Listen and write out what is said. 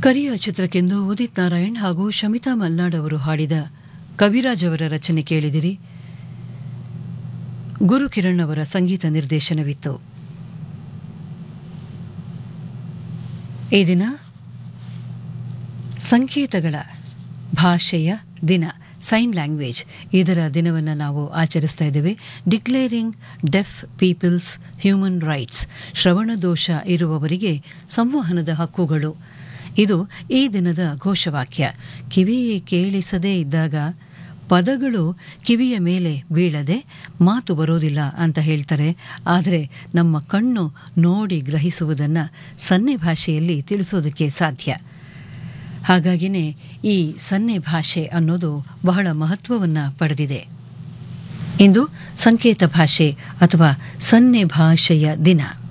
ಕರಿಯ ಚಿತ್ರಕ್ಕೆಂದು ಉದಿತ್ ನಾರಾಯಣ್ ಹಾಗೂ ಶಮಿತಾ ಮಲ್ನಾಡ್ ಅವರು ಹಾಡಿದ ಕವಿರಾಜ್ ಅವರ ರಚನೆ ಕೇಳಿದಿರಿ ಗುರು ಕಿರಣ್ ಅವರ ಸಂಗೀತ ನಿರ್ದೇಶನವಿತ್ತು ಈ ದಿನ ಸಂಕೇತಗಳ ಭಾಷೆಯ ದಿನ ಸೈನ್ ಲ್ಯಾಂಗ್ವೇಜ್ ಇದರ ದಿನವನ್ನು ನಾವು ಆಚರಿಸ್ತಾ ಇದ್ದೇವೆ declaring deaf people's human rights ಶ್ರವಣ ದೋಷ ಇರುವವರಿಗೆ ಸಂವಹನದ ಹಕ್ಕುಗಳು ಇದು ಈ ದಿನದ ಘೋಷವಾಕ್ಯ ಕಿವಿ ಕೇಳಿಸದೇ ಇದ್ದಾಗ ಪದಗಳು ಕಿವಿಯ ಮೇಲೆ ಬೀಳದೆ ಮಾತು ಬರೋದಿಲ್ಲ ಅಂತ ಹೇಳ್ತಾರೆ ಆದರೆ ನಮ್ಮ ಕಣ್ಣು ನೋಡಿ ಗ್ರಹಿಸುವುದನ್ನು ಸನ್ನೆ ಭಾಷೆಯಲ್ಲಿ ತಿಳಿಸೋದಕ್ಕೆ ಸಾಧ್ಯ ಹಾಗಾಗಿನೇ ಈ ಸನ್ನೆ ಭಾಷೆ ಅನ್ನೋದು ಬಹಳ ಮಹತ್ವವನ್ನು ಪಡೆದಿದೆ ಇಂದು ಸಂಕೇತ ಭಾಷೆ ಅಥವಾ ಸನ್ನೆ ಭಾಷೆಯ ದಿನ